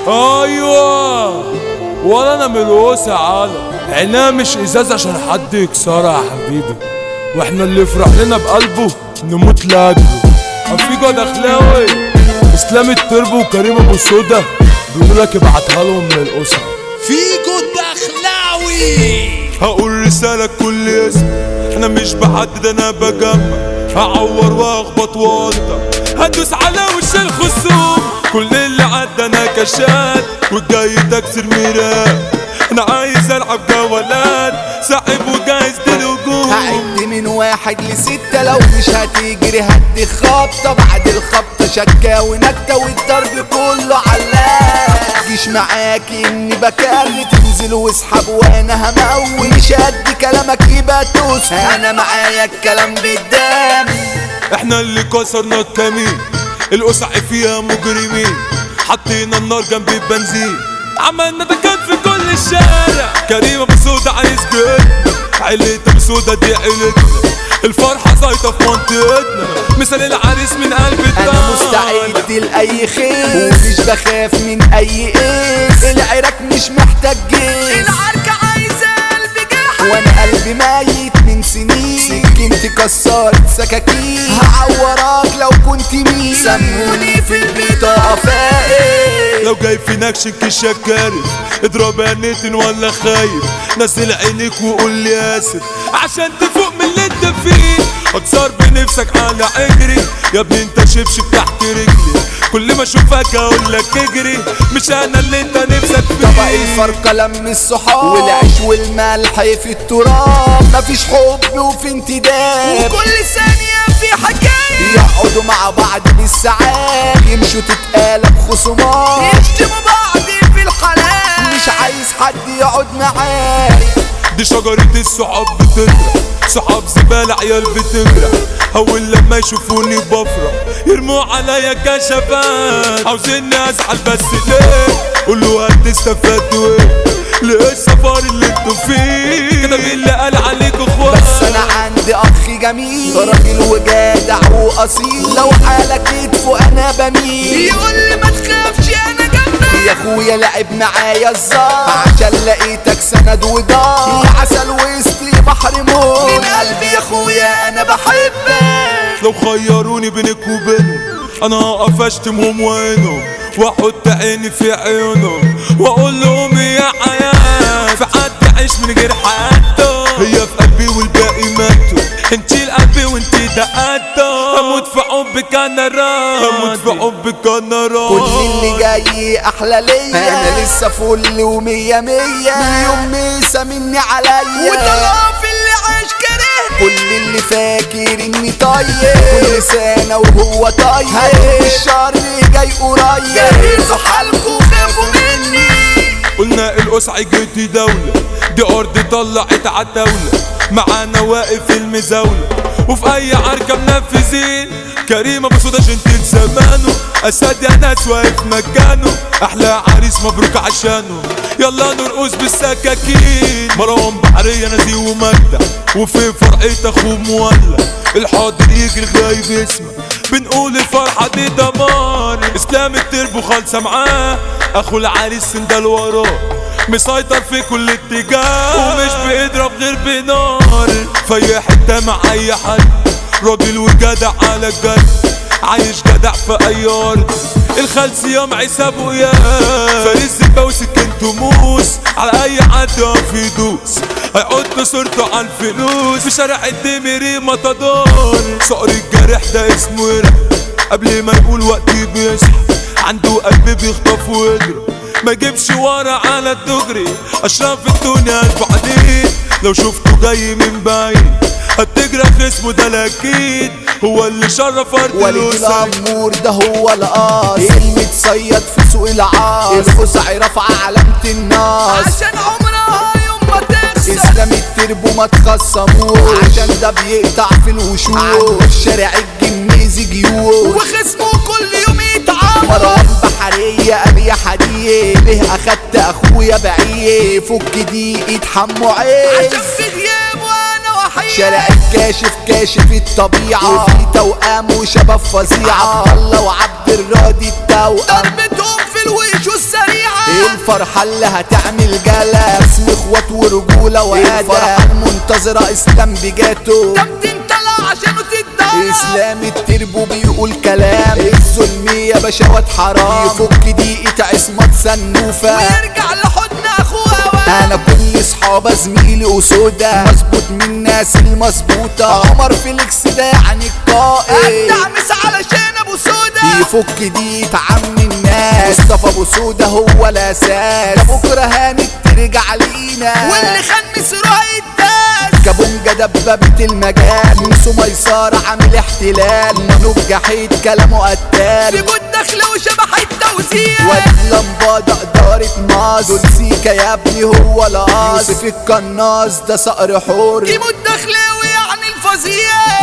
ايوه ولا انا ملوس يا عالم عينها مش ازاز عشان حد يكسرها يا حبيبي واحنا اللي يفرح لنا بقلبه نموت لاجله افيجو دخلاوي اسلام التربو وكريم ابو سودا بيقول لك ابعتها لهم من الاسره فيجو الدخلاوي هقول رسالة كل اسم احنا مش بحدد انا بجمع هعور واخبط واقطع هدوس على وش الخصوم كل اللي عدى انا كشات والجاي تكسر ميرات انا عايز العب جولات ساحب وجايز للهجوم هعد من واحد لستة لو مش هتجري هدي خبطة بعد الخبطة شكة ونكتة والضرب كله علاق جيش معاكي اني بكري تنزل واسحب وانا هموي مش قد كلامك يبقى توس انا معايا الكلام بالدم احنا اللي كسرنا الكمين القسع فيها مجرمين حطينا النار جنب البنزين عملنا ده كان في كل الشارع كريم ابو سودا عايز جد عيلة ابو سودا دي عيلتنا الفرحة زايطة في منطقتنا مثال العريس من قلب الدار انا مستعد لاي خير ومش بخاف من اي قيس العراك مش محتاج جيش العركة عايزة قلب جحا وانا قلبي ميت من سنين سكنتي كسرت سكاكين هعورك لو كنت مين سموني في البيت فاقد لو جاي في نكشك الشكاري اضرب عينيتين ولا خايف نزل عينيك وقول لي اسف عشان تفوق من اللي انت فيه اكسر بنفسك على اجري يا ابني انت شبشب تحت رجلي كل ما اشوفك اقول لك اجري مش انا اللي انت نفسك فيه طبق الفرقة لم الصحاب والعيش والملح في التراب مفيش حب وفي انتداب وكل ثانية في حكاية يقعدوا مع بعض بالساعات يمشوا تتقالب خصومات يشتموا بعض في الحلال مش عايز حد يقعد معايا دي شجرة الصحاب بتطرح صحاب زبالة عيال بتجرح أول لما يشوفوني بفرح يرموا عليا كشفات عاوزيني أزعل بس ليه قولوا هتستفادوا ايه ليه السفر اللي انتوا فيه كده مين اللي قال عليك اخوات بس انا عندي اخ جميل راجل وجدع واصيل لو حالك كتفه انا بميل يقول لي ما تخافش انا جنبك يا اخويا لعب معايا الزار عشان لقيتك سند ودار يا عسل وسطي بحر موت من قلبي يا اخويا انا بحبك لو خيروني بينك وبينهم انا هقف اشتمهم وينهم واحط عيني في عيونهم واقول لهم يا حياة في حد عيش من غير حياته هي في قلبي والباقي ماتوا انتي القلب وانتي دقاته هموت في حبك انا راضي هموت في حبك انا راضي كل اللي جاي احلى ليا انا لسه فل ومية مية مليون ميسة مني عليا وطلع في اللي عاش كاره كل اللي فاكر اني طيب كل سنة وهو طيب الشر جاي قريب جهزوا حالكوا خافوا مني قلنا القسع جيتي دولة دي أرض طلعت عالدولة معانا واقف المزاولة وفي أي عركة منفذين كريم أبو سودا جنتل زمانه أسد يا ناس واقف مكانه أحلى عريس مبروك عشانه يلا نرقص بالسكاكين مروان بحرية نزيه ومجدع وفي فرقة أخوه مولع الحاضر يجي الغايب يسمع بنقول الفرحة دي دمار اسلام التربو خالصة معاه اخو العريس سندال وراه مسيطر في كل اتجاه ومش بيضرب غير بنار في اي حتة مع اي حد راجل وجدع على الجد عايش جدع في اي ارض الخال صيام عيسى ابويا فارس زبا وسكنته موس على اي حد يقف يدوس هيحط صورته على الفلوس في شارع الدميري مطادور صقر الجارح ده اسمه يرق قبل ما يقول وقتي بيصحى عنده قلب بيخطف ويضرب ما يجيبش ورا على الدغري اشرف الدنيا بعدين لو شفته جاي من بعيد هتجرح اسمه ده الاكيد هو اللي شرف ارض ولد الاسد الامور ده هو القاص المتصيد في سوق العاص الخزعي رفع علامة الناس عشان عمرها يوم ما تخسر اسلام التربو ما تخصموش عشان ده بيقطع في الوشوش عنده في شارع الجميزي جيوش وخصمه كل يوم يتعامل مروان بحرية ابي حديه ليه اخدت اخويا بعيه فك دي اتحموا عيش عشان في غياب وانا وحيد شارع الكاشف كاشف الطبيعة وفي توأم وشباب فظيعة عبد الله وعبد الراضي التوأم ضربتهم في الوش والسريع الفرحة اللي هتعمل جلا اسم اخوات ورجولة وادب الفرحة المنتظرة اسلام بجاتو ده بتنطلع عشانه تتدلع اسلام التربو بيقول كلام الظلم يا باشوات حرام يفك دقيقة عصمت سنوفة ويرجع لحضن اخوه انا كل صحابة زميلي وسودا مظبوط من الناس المظبوطة عمر فيليكس ده يعني القائد الدعمس علشان ابو سودا يفك دي عم الناس مصطفى ابو سودا هو الاساس ده بكره هانت ترجع لينا واللي خان مصر هيتداس كابونجا دبابة المجال نسو ميسارة عامل احتلال منوب جحيد كلامه قتال سيبوا الدخل وشبح التوزيع واد لمبادة إدارة ماز دول سيكا يا ابني هو القاص يوسف القناص ده صقر حور جيبوا الدخل ويعني الفظيع